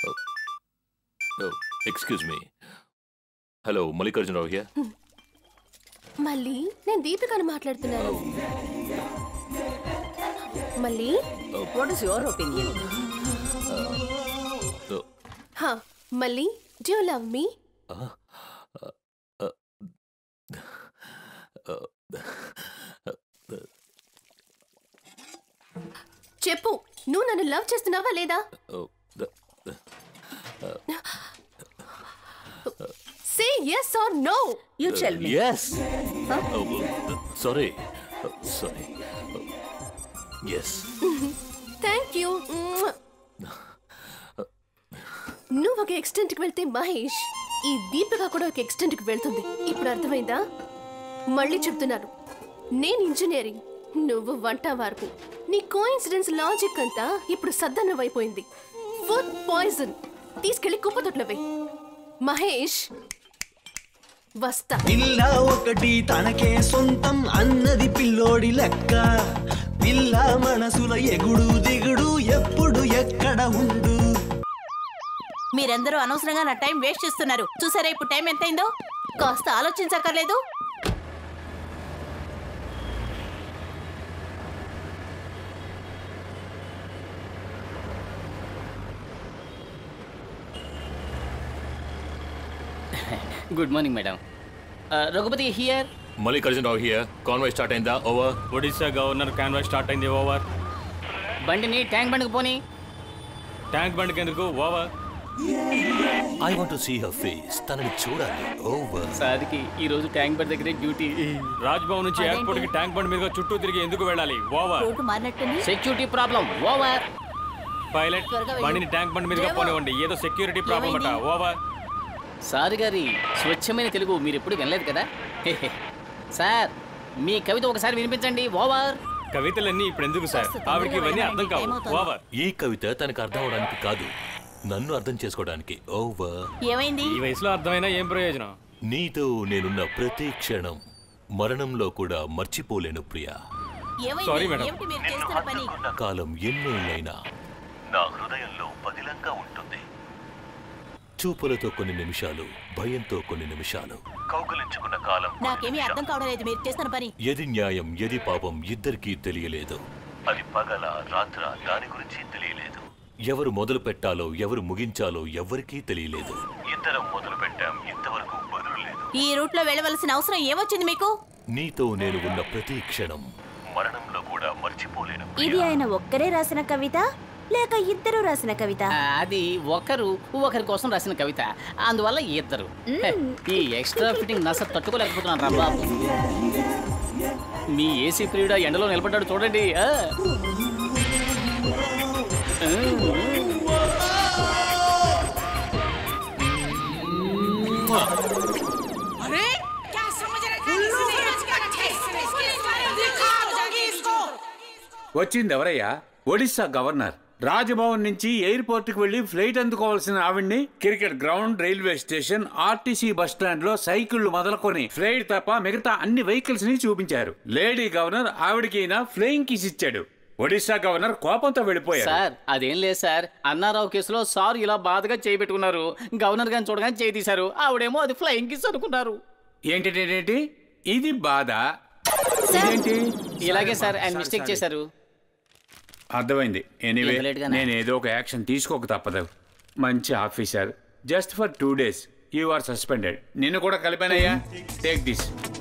Excuse me hello Mallikarjuna Rao here మళ్ళీ నేను దీపికను మాట్లాడుతున్నాను మళ్ళీ వాట్ ఇస్ యువర్ ఒపీనియన్ హా మళ్ళీ డూ లవ్ మీ చెప్పు నువ్వు నన్ను లవ్ చేస్తున్నావా లేదా say yes or no you tell me yes sorry sorry yes thank you నువ్వు ఒక ఎక్స్టెంట్కి వెళ్తే మహేష్ ఈ దీపిక కూడా ఒక ఎక్స్టెంట్కి వెళ్తుంది ఇప్పుడు అర్థమైందా మళ్ళీ చెప్తున్నాను నేను ఇంజనీరింగ్ నువ్వు వంట వార్పు నీ కోఇన్సిడెన్స్ లాజిక్ అంతా ఇప్పుడు సద్దన్నమైపోయింది ఫుడ్ పాయిజన్ తీసుకెళ్లి కుప్పతొట్లో వెయ్యి మహేష్ వస్తా పిల్ల ఒకటి తనకే సొంతం అన్నది పిల్లోడి లెక్క పిల్ల మనసుల ఎగుడు దిగుడు ఎప్పుడు ఎక్కడ ఉండు మీరందరూ అనవసరంగా నా టైం వేస్ట్ చేస్తున్నారు చూసారా ఇప్పుడు టైం ఎంతైందో కాస్త ఆలోచించక్కర్లేదు good morning madam Raghupathi here Mallikarjuna Rao here convoy start అయిందా over Odisha governor convoy start అయింది ఓవర్ బండిని ట్యాంక్ బండికి పోనీ ట్యాంక్ బండ్కి ఎందుకు over I want to see her face తనని చూడాలి ఓవర్ సార్కి ఈ రోజు ట్యాంక్ బండ్ దగ్గరే డ్యూటీ రాజ్భవన్ నుంచి అదేంటి? ఎయిర్పోర్ట్ కి ట్యాంక్ బండ్ మీద చుట్టూ తిరిగి ఎందుకు వెళ్ళాలి ఓవర్ రోడ్డు మారినట్టుంది సెక్యూరిటీ ప్రాబ్లం ఓవర్ పైలట్ త్వరగా వెళ్ళు. బండిని ట్యాంక్ బండ్ మీదగా దేవా. పోనివ్వండి ఏదో సెక్యూరిటీ ప్రాబ్లం అట ఏమైంది? ఓవర్ సార్ గారి స్వచ్ఛమైన తెలుగు మీరు ఎప్పుడు వినలేదు కదా సార్ మీ కవిత ఒకసారి వినిపించండి ఓవర్ కవితలన్నీ ఇప్పుడు ఎందుకు సార్ కాస్త ఆవిడకి ఇవన్నీ తొందరగా అర్థం కావు వెళ్ళండి, టైం అవుతోంది. ఓవర్ ఈ కవిత తనకు అర్థం అవడానికి కాదు నన్ను అర్థం చేసుకోవడానికి ఓవర్ ఏమైంది ఈ వయసులో అర్థమైనా ఏం ప్రయోజనం నీతో నేనున్న ప్రతి క్షణం మరణంలో కూడా మర్చిపోలేను ప్రియా ఏమైంది Sorry, madam. ఏమిటి మీరు చేస్తున్న పని కాలం ఎన్నేళ్ళైనా నా హృదయంలో పదిలంగా ఉంటుంది చూపులతో కొన్ని నిమిషాలు భయంతో కొన్ని నిమిషాలు కౌగులించుకున్న కాలం నాకేమీ అర్థం కావడం లేదు మీరు చేస్తున్న పని ఎది న్యాయం ఎది పాపం ఇద్దరికీ తెలియలేదు అది పగల రాత్ర దాని గురించి తెలియలేదు ఎవరు మొదలు పెట్టాలో ఎవరు ముగించాలో ఎవరికీ తెలియలేదు ఇద్దరం మొదలు పెట్టాం ఇంతవరకు బదులు లేదు ఈ రూట్ లో వెళ్ళవలసిన అవసరం ఏమొచ్చింది మీకు నీతో నేను ఉన్న ప్రతి క్షణం మరణంలో కూడా మర్చిపోలేను ఇది ఆయన ఒక్కరే రాసిన కవిత లేక ఇద్దరు రాసిన కవిత ఆ, అది ఒకరు ఒకరి కోసం రాసిన కవిత అందువల్ల ఇద్దరు హే, ఈ ఎక్స్ట్రా ఫిట్టింగ్ నస తట్టుకోలేకపోతున్నాను రా బాబు మీ ఏసీ ప్రియుడ ఎండలో నిలబడ్డాడు చూడండి ఆ. వచ్చింది ఎవరయ్యా ఒడిశా గవర్నర్ రాజ్భవన్ నుంచి ఎయిర్పోర్ట్ కి వెళ్లి ఫ్లైట్ అందుకోవాల్సిన ఆవిడ్ని cricket ground railway station RTC bus stand లో సైకిళ్లు మొదలుకొని ఫ్లైట్ తప్ప మిగతా అన్ని వెహికల్స్ ని చూపించారు లేడీ గవర్నర్ ఆవిడకి ఈయన ఫ్లయింగ్ కిస్ ఇచ్చాడు ఒడిశా గవర్నర్ కోపంతో వెళ్ళిపోయారు సార్ అదేం లేదు సార్ అన్నారావు కేసులో సార్ ఇలా బాధగా చేయబెట్టుకున్నారు గవర్నర్ గారిని చూడగానే చేయి తీశారు ఆవిడేమో అది ఫ్లయింగ్ కిస్ అనుకున్నారు ఏంటి ఇది బాధ ఇదేంటి ఇలాగే సార్ ఆయన మిస్టేక్ చేశారు అర్థమైంది ఎనీవే ఎంత లేట్గానే? నేను ఏదో ఒక యాక్షన్ తీసుకోక తప్పదు మంచి officer just for two days you are suspended నిన్ను కూడా కలిపానయ్యా టేక్ దిస్